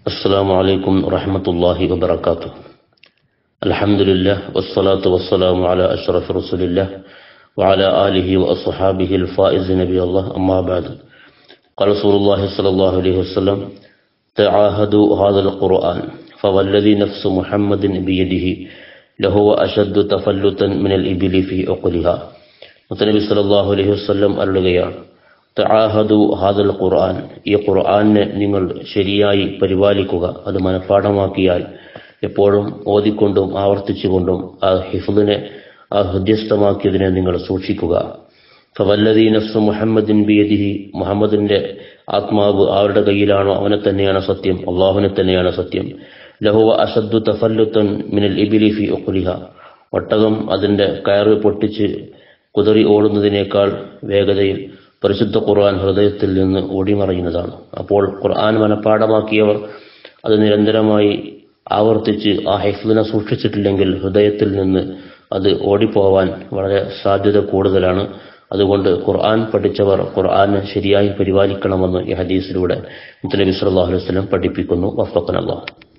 السلام عليكم ورحمة الله وبركاته الحمد لله والصلاة والسلام على أشرف رسول الله وعلى آله وأصحابه الفائز نبي الله أما بعد قال رسول الله صلى الله عليه وسلم تعاهدوا هذا القرآن فوالذي نفس محمد بيده لهو أشد تفلتا من الإبل في عقلها മുത്തനബി സല്ലല്ലാഹു അലൈഹി വസല്ലം അരുളുകയാണ് തആഹദു ഹാദൽ ഖുർആൻ ഈ ഖുർആനെ നിങ്ങൾ ശരിയായി പരിപാലിക്കുക അത് മനഃപ്പാഠമാക്കിയാൽ എപ്പോഴും ഓതിക്കൊണ്ടും ആവർത്തിച്ചുകൊണ്ടും ആ ഹിഫ്ദിനെ ആ ഹൃദ്യസ്ഥമാക്കിയതിനെ നിങ്ങൾ സൂക്ഷിക്കുക ഫവല്ലദീ നഫ്സു മുഹമ്മദിൻ ബിയദിഹി മുഹമ്മദിന്റെ ആത്മാവ് ആരുടെ കയ്യിലാണോ അവനെ തന്നെയാണ് സത്യം അള്ളാഹുവിനെ തന്നെയാണ് സത്യം ലഹുവ അസദ്ദു തഫല്ലുത്തൻ മിനൽ ഇബിലി ഫി ഉഖ്ലിഹ ഒട്ടകം അതിന്റെ കയറ് പൊട്ടിച്ച് കുതറി ഓടുന്നതിനേക്കാൾ വേഗതയിൽ പരിശുദ്ധ ഖുർആൻ ഹൃദയത്തിൽ നിന്ന് ഓടിമറയുന്നതാണ് അപ്പോൾ ഖുർആൻ മനഃപ്പാഠമാക്കിയവർ അത് നിരന്തരമായി ആവർത്തിച്ച് ആ ഹൈഫിനെ സൂക്ഷിച്ചിട്ടില്ലെങ്കിൽ ഹൃദയത്തിൽ നിന്ന് അത് ഓടിപ്പോവാൻ വളരെ സാധ്യത കൂടുതലാണ് അതുകൊണ്ട് ഖുർആൻ പഠിച്ചവർ ഖുർആനെ ശരിയായി പരിപാലിക്കണമെന്ന് ഈ ഹദീസിലൂടെ മുത്തനബി സല്ലല്ലാഹു അലൈഹി വസല്ലം പഠിപ്പിക്കുന്നു വഫഖന അല്ലാഹ്